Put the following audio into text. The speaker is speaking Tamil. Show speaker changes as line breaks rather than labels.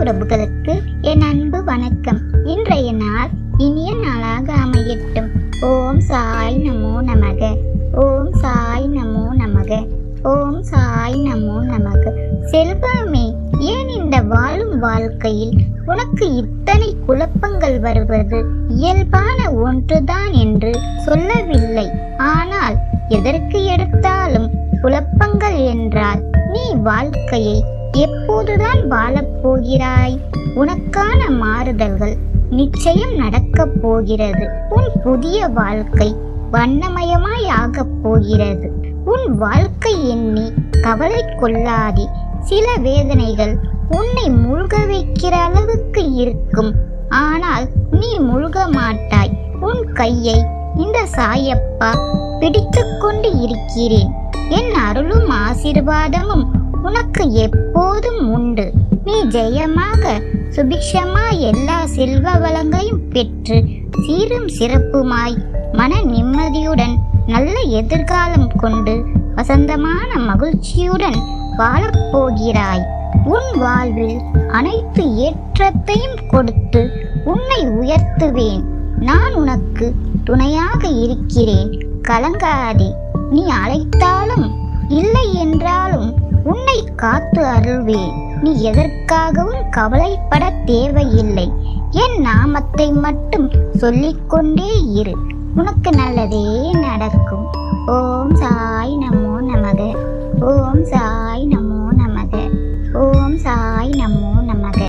உறவுகளுக்கு என் அன்பு வணக்கம் இன்றைய நாள் இனிய நாளாக அமையட்டும் ஓம் சாய் நமோ நமக ஓம் சாய் நமோ நமக ஓம் சாய் நமோ நமக செல்வமே ஏன் இந்த வாழும் வாழ்க்கையில் உனக்கு இத்தனை குழப்பங்கள் வருவது இயல்பான ஒன்றுதான் என்று சொல்லவில்லை ஆனால் எதற்கு எடுத்தாலும் குழப்பங்கள் என்றால் நீ வாழ்க்கையை எப்போதுதான் வாழப் போகிறாய் உனக்கான மாறுதல்கள் நிச்சயம் நடக்கப் போகிறது உன் புதிய வாழ்க்கை வண்ணமயமாய் ஆகப் போகிறது உன் வாழ்க்கை எண்ணி கவலை கொள்ளாதே சில வேதனைகள் உன்னை முழுக வைக்கிற அளவுக்கு இருக்கும் ஆனால் நீ முழுக மாட்டாய் உன் கையை இந்த சாயப்பா பிடித்துக் கொண்டு இருக்கிறேன் என் அருளும் ஆசீர்வாதமும் உனக்கு எப்போதும் உண்டு நீ ஜெயமாக சுபிக்ஷமாய் எல்லா செல்வ வளங்களையும் பெற்று சீரும் சிறப்புமாய் மன நிம்மதியுடன் நல்ல எதிர்காலம் கொண்டு வசந்தமான மகிழ்ச்சியுடன் வாழப் போகிறாய் உன் வாழ்வில் அனைத்து ஏற்றத்தையும் கொடுத்து உன்னை உயர்த்துவேன் நான் உனக்கு துணையாக இருக்கிறேன் கலங்காதே நீ அழைத்தாலும் இல்லை என்றாலும் உன்னை காத்து அருள்வேன் நீ எதற்காகவும் கவலைப்பட தேவையில்லை என் நாமத்தை மட்டும் சொல்லிக்கொண்டே இரு உனக்கு நல்லதே நடக்கும் ஓம் சாய் நமோ நமக ஓம் சாய் நமோ நமக ஓம் சாய் நமோ